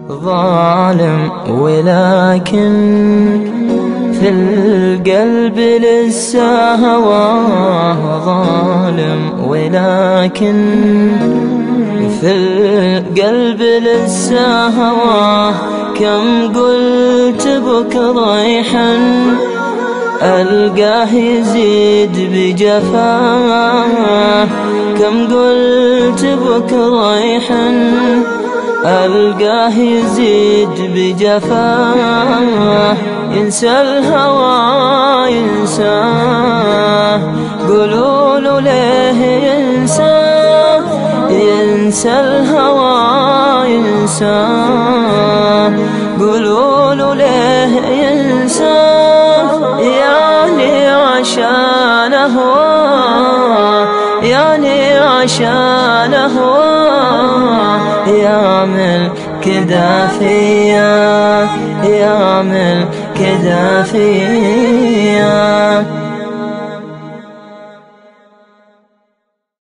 ظالم ولكن في القلب لسه هواه ظالم ولكن في القلب لسه هواه كم قلت بكرة يحن ألقاه يزيد بجفاه كم قلت بكرة يحن ألقاه يزيد بجفاه ينسى الهوى ينساه قولوا له ليه ينساه ينسى الهوى ينساه قولوا له ليه ينساه يعني عشان هواه يعني عشان هواه يعمل كذا فيا يعمل كذا فيا